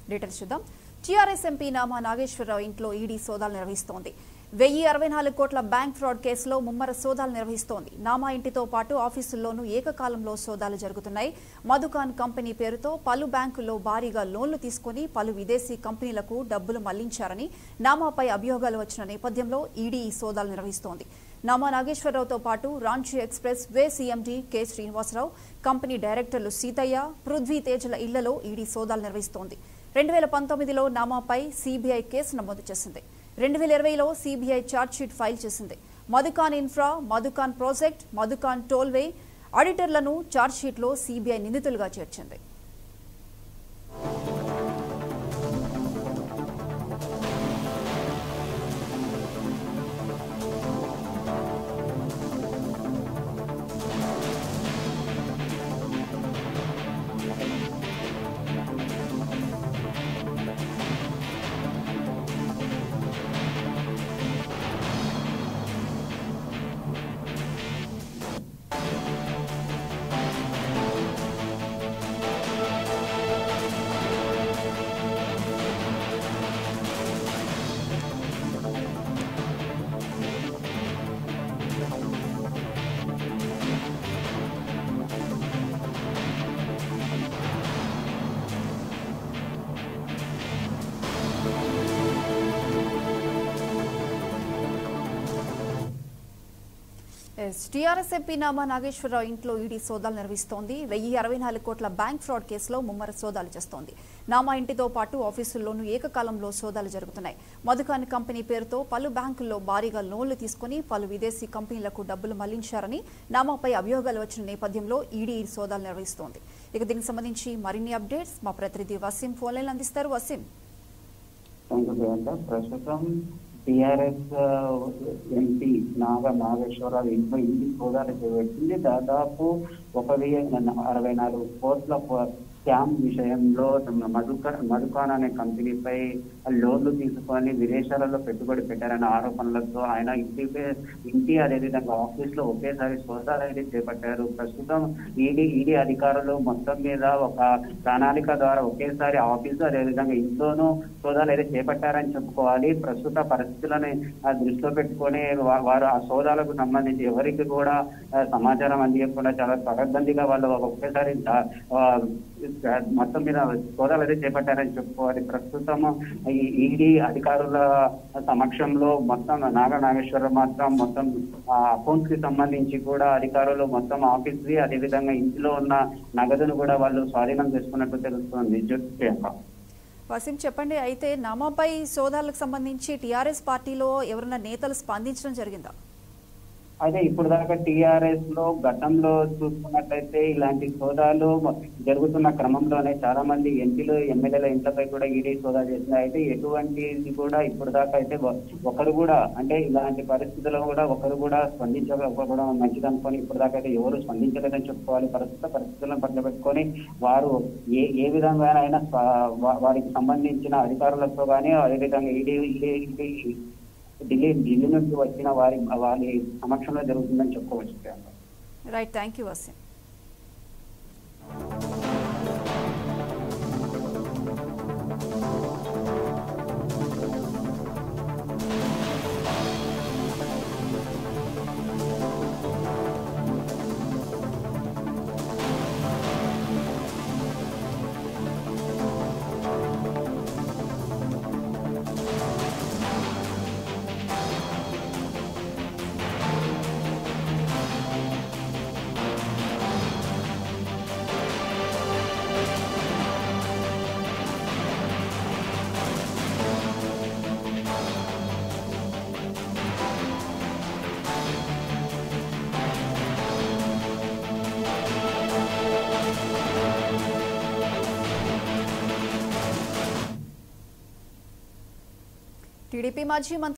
Details చూద్దాం TRS MP Nama Nageswara Rao ఇంట్లో ED సోదాలు నిర్వహిస్తోంది వెయ్యి అరవై నాలుగు కోట్ల బ్యాంక్ ఫ్రాడ్ కేసులో ముమ్మర సోదాలు నిర్వహిస్తోంది నామా ఇంటితో పాటు ఆఫీసుల్లోనూ ఏకకాలంలో సోదాలు జరుగుతున్నాయి మధుకాన్ కంపెనీ పేరుతో పలు బ్యాంకుల్లో భారీగా లోన్లు తీసుకుని పలు విదేశీ కంపెనీలకు డబ్బులు మళ్లించారని నామాపై అభియోగాలు వచ్చిన నేపథ్యంలో ఈడీ ఈ సోదాలు నిర్వహిస్తోంది నామా నాగేశ్వరరావుతో పాటు Ranchi expressway CMD K Srinivasa Rao company డైరెక్టర్లు సీతయ్య పృథ్వీ తేజల ఇళ్లలో ఈడీ సోదాలు నిర్వహిస్తోంది రెండు వేల పంతొమ్మిదిలో నామాపై సీబీఐ కేసు నమోదు చేసింది రెండు వేల ఇరవైలో సీబీఐ ఛార్జ్షీట్ ఫైల్ చేసింది Madhucon infra Madhucon project Madhucon tollway ఆడిటర్లను ఛార్జ్షీట్లో సీబీఐ నిందితులుగా చేర్చింది ఎస్ టీఆర్ఎస్ ఎంపీ నామా నాగేశ్వరరావు ఇంట్లో ఈడీ సోదాలు నిర్వహిస్తోంది వెయ్యి అరవై నాలుగు కోట్ల బ్యాంక్ ఫ్రాడ్ కేసులో ముమ్మర సోదాలు చేస్తోంది నామా ఇంటితో పాటు ఆఫీసుల్లోనూ ఏకకాలంలో సోదాలు జరుగుతున్నాయి మధుకాన్ కంపెనీ పేరుతో పలు బ్యాంకుల్లో భారీగా లోన్లు తీసుకుని పలు విదేశీ కంపెనీలకు డబ్బులు మళ్లించారని నామాపై అభియోగాలు వచ్చిన నేపథ్యంలో ఈడీ ఈ సోదాలు నిర్వహిస్తోంది ఇక దీనికి సంబంధించి మరిన్ని అప్డేట్స్ మా ప్రతినిధి వసీం ఫోన్లైన్ అందిస్తారు వసీం థ్యాంక్ యూ ప్రియాంక ప్రస్తుతం టిఆర్ఎస్ ఎంపీ నాగ నాగేశ్వరరావు ఇంట్లో ఇంటి సోదాలు చేపట్టింది దాదాపు ఒక వెయ్యి అరవై నాలుగు కోట్ల ప- స్కామ్ విషయంలో మధుక మధుకాన్ అనే కంపెనీపై లోన్లు తీసుకొని విదేశాలలో పెట్టుబడి పెట్టారనే ఆరోపణలతో ఆయన ఇంటి పే- ఇంటి అదేవిధంగా ఆఫీస్ లో ఒకేసారి సోదాలు అయితే చేపట్టారు ప్రస్తుతం ఈడీ ఈడీ అధికారులు మొత్తం మీద ఒక ప్రణాళిక ద్వారా ఒకేసారి ఆఫీసు అదేవిధంగా ఇంట్లోనూ సోదాలు అయితే చేపట్టారని చెప్పుకోవాలి ప్రస్తుత పరిస్థితులను ఆ, దృష్టిలో పెట్టుకొని వా- వారు ఆ సోదాలకు సంబంధించి ఎవరికి కూడా ఆ, సమాచారం అందించకుండా చాలా పకడ్బందీగా వాళ్ళు ఒకేసారి ఆ, ఆ, మొత్తం మీద సోదాలు అయితే చేపట్టారని చెప్పుకోవాలి ప్రస్తుతం ఈ ఈడీ అధికారుల సమక్షంలో మొత్తం నాగ నాగేశ్వరరావు మాత్రం మొత్తం అకౌంట్స్ కి సంబంధించి కూడా అధికారులు మొత్తం ఆఫీస్ ది అదేవిధంగా ఇంట్లో ఉన్న నగదును కూడా వాళ్ళు స్వాధీనం చేసుకున్నట్టు తెలుస్తుంది జు- ప్రియాంక. వసీం చెప్పండి అయితే నామాపై సోదాలకు సంబంధించి టీఆర్ఎస్ పార్టీలో ఎవరైనా నేతలు స్పందించడం జరిగిందా అయితే ఇప్పుడు దాకా టిఆర్ఎస్ లో గతంలో చూసుకున్నట్లయితే ఇలాంటి సోదాలు జరుగుతున్న క్రమంలోనే చాలా మంది ఎంపీలు ఎమ్మెల్యేల ఇంట్లపై కూడా ఈడీ సోదా చేసింది అయితే ఎటువంటిది కూడా ఇప్పుడు దాకా అయితే ఒ- ఒకరు కూడా అంటే ఇలాంటి పరిస్థితుల్లో కూడా ఒకరు కూడా స్పందించకపోవడం మంచిది అనుకొని ఇప్పుడు దాకా అయితే ఎవరు స్పందించలేదని చెప్పుకోవాలి ప్రస్తుత పరిస్థితులను పట్ల పెట్టుకొని వారు ఏ ఏ విధంగా అయినా స్వ- వా- వారికి సంబంధించిన అధికారులతో కానీ అదేవిధంగా ED ED ED Delhi Delhi నుంచి వచ్చిన వారి వారి సమక్షంలో జరుగుతుందని చెప్పుకోవచ్చు Priyanka. Right thank you Waseem TDP మాజీ మంత్రి